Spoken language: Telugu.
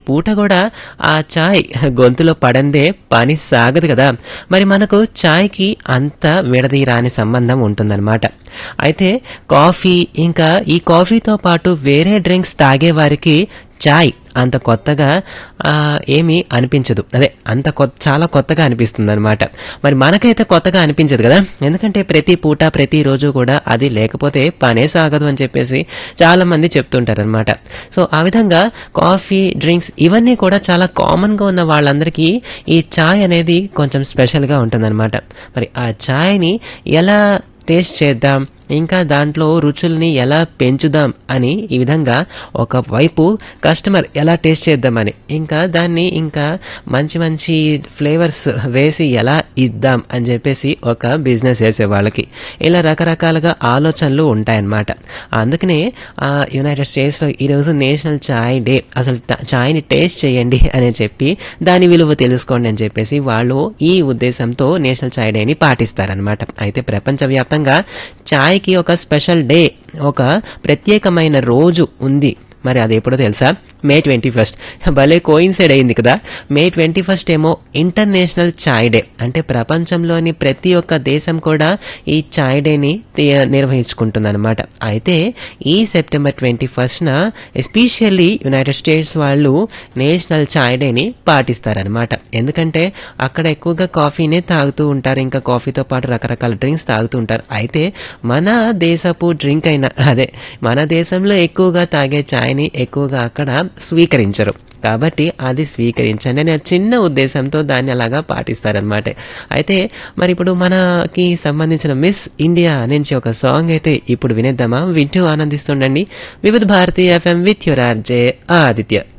పూట కూడా ఆ చాయ్ గొంతులో పడందే పని సాగదు కదా మరి మనకు చాయ్కి అంత విడదీరాని సంబంధం ఉంటుందన్నమాట అయితే కాఫీ ఇంకా ఈ కాఫీతో పాటు వేరే డ్రింక్స్ తాగే వారికి చాయ్ అంత కొత్తగా ఆ, ఏమీ అనిపించదు అదే అంత కొత్త చాలా కొత్తగా అనిపిస్తుంది అనమాట మరి మనకైతే కొత్తగా అనిపించదు కదా ఎందుకంటే ప్రతి పూట ప్రతిరోజు కూడా అది లేకపోతే పనే సాగదు అని చెప్పేసి చాలా మంది చెప్తుంటారు అనమాట సో ఆ విధంగా కాఫీ డ్రింక్స్ ఇవన్నీ కూడా చాలా కామన్గా ఉన్న వాళ్ళందరికీ ఈ చాయ్ అనేది కొంచెం స్పెషల్గా ఉంటుందన్నమాట మరి ఆ చాయ్ని ఎలా టేస్ట్ చేద్దాం ఇంకా దాంట్లో రుచుల్ని ఎలా పెంచుదాం అని ఈ విధంగా ఒకవైపు కస్టమర్ ఎలా టేస్ట్ చేద్దామని ఇంకా దాన్ని ఇంకా మంచి మంచి ఫ్లేవర్స్ వేసి ఎలా ఇద్దాం అని చెప్పేసి ఒక బిజినెస్ చేసే వాళ్ళకి ఇలా రకరకాలుగా ఆలోచనలు ఉంటాయన్నమాట అందుకనే ఆ, యునైటెడ్ స్టేట్స్లో ఈరోజు నేషనల్ చాయ్ డే అసలు ట- చాయ్ని టేస్ట్ చేయండి అని చెప్పి దాని విలువ తెలుసుకోండి అని చెప్పేసి వాళ్ళు ఈ ఉద్దేశంతో నేషనల్ చాయ్ డేని పాటిస్తారనమాట అయితే ప్రపంచవ్యాప్తంగా చాయ్కి ఒక స్పెషల్ డే ఒక ప్రత్యేకమైన రోజు ఉంది మరి అది ఎప్పుడో తెలుసా మే ట్వంటీ ఫస్ట్ భలే కోయిన్సైడ్ అయింది కదా మే ట్వంటీ ఫస్ట్ ఏమో ఇంటర్నేషనల్ చాయ్ డే అంటే ప్రపంచంలోని ప్రతి ఒక్క దేశం కూడా ఈ చాయ్ డేని నిర్వహించుకుంటుంది అనమాట అయితే ఈ సెప్టెంబర్ ట్వంటీ ఫస్ట్న ఎస్పెషల్లీ యునైటెడ్ స్టేట్స్ వాళ్ళు నేషనల్ చాయ్ డేని పాటిస్తారనమాట ఎందుకంటే అక్కడ ఎక్కువగా కాఫీనే తాగుతూ ఉంటారు ఇంకా కాఫీతో పాటు రకరకాల డ్రింక్స్ తాగుతూ ఉంటారు అయితే మన దేశపు డ్రింక్ అయిన అదే మన దేశంలో ఎక్కువగా తాగే ఛాయ్ని ఎక్కువగా అక్కడ స్వీకరించరు కాబట్టి అది స్వీకరించండి అనే చిన్న ఉద్దేశంతో దాన్ని అలాగా పాటిస్తారనమాట అయితే మరి ఇప్పుడు మనకి సంబంధించిన మిస్ ఇండియా నుంచి ఒక సాంగ్ అయితే ఇప్పుడు వినేద్దామా వింటూ ఆనందిస్తుండండి Vividh Bharati FM with your RJ Aditya